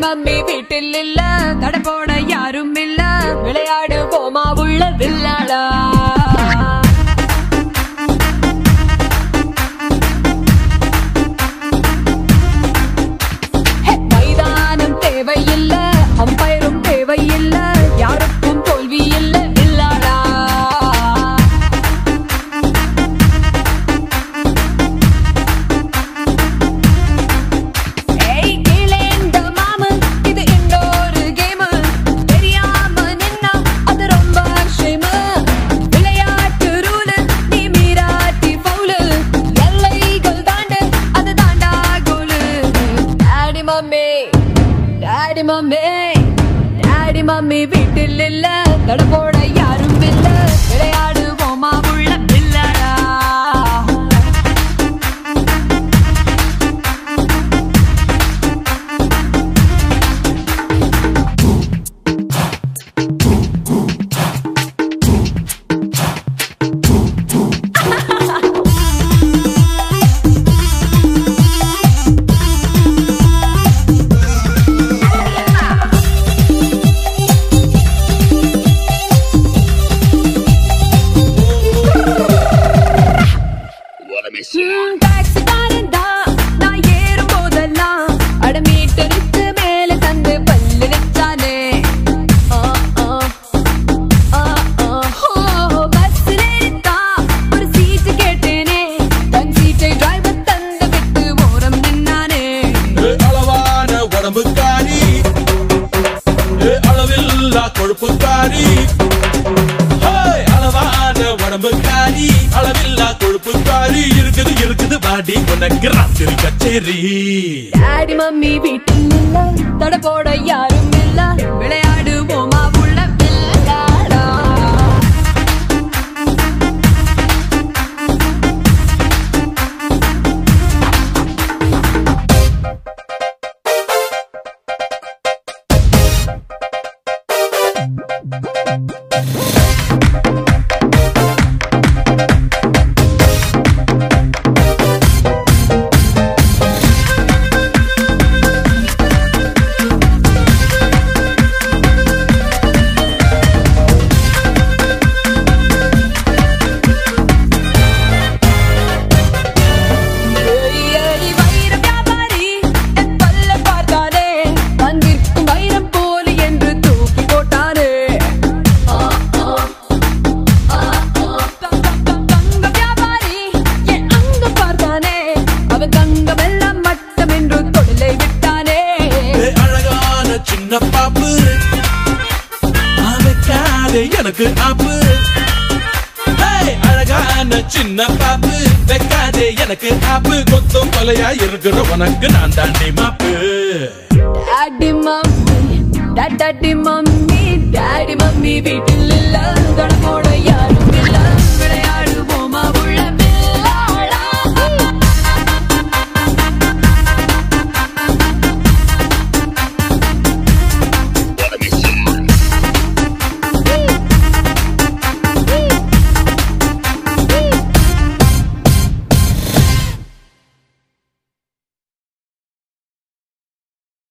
Mummy வீட்டில் இல்ல தடை போட யாரும் இல்ல விளையாடு போமா உள்ள வில்லாடா ஹே, மைதானம் தேவையில்ல அம்பயரும் தேவையில்ல யாருக்கும் தோல்வி இல்ல வில்லாடா ஏய் கீழேந்த மாமு இது இன்னொரு கேம் தெரியாம நின்னா அது ரொம்ப ஷேமு விளையாட்டு ரூல் நீ மீராட்டி பவுலு எல்லைகள் தாண்டு அது தாண்டா கோலு daddy mummy daddy mummy daddy mummy வீட்டில் இல்ல தடப்போட யாரும் இல்ல விளையாடுவோமா உள்ள பிள்ளடா ம், டாக்ஸிக்காரன் தான். நான் ஏறும் போதெல்லாம் அட மீட்டருக்கு மேல தந்து பல்லு வச்சானே. ஆ, ஆ, ஆ, ஆ. ஓ, பஸ்ஸில் ஏறித்தான் ஒரு சீட்டு கேட்டேனே. தன் சீட்டை டிரைவர் தந்து விட்டு ஓரம் நின்னானே. ஏ அளவான உடம்புக்காரி ஏ அளவில்லா கொழுப்புக்காரி ஹேய், அளவான உடம்புக்காரி அளவில்லா கொழுப்புக்காரி இருக்குது இருக்குது பாடி உனக்கு ராத்திரி கச்சேரி டாடி மம்மி வீட்டில் இல்ல தடை போட யாரும் இல்ல விளையாடுவோமா உள்ள விளையாடா ஏய், ஏய், வைர வியாபாரி, என் பல்ல பார்த்தானே. அங்கிருக்கும் வைரம் போலி என்று தூக்கி போட்டானே. ஆ, ஆ, ஆ, ஆ. தங்க, தங்க, தங்க வியாபாரி, என் அங்கம் பார்த்தானே. அவன் தங்கமெல்லாம் மட்டம் என்று தொழிலை விட்டானே. ஏ அழகான சின்ன பாப்பு வைக்காதே எனக்கு ஆப்பு ஹேய், அழகான சின்ன பாப்பு வைக்காதே எனக்கு ஆப்பு கொத்தும் கொலையா இருக்கிற உனக்கு நான் தாண்டி மாப்பு daddy mummy daddy mummy daddy mummy வீட்டில் இல்ல தடை போட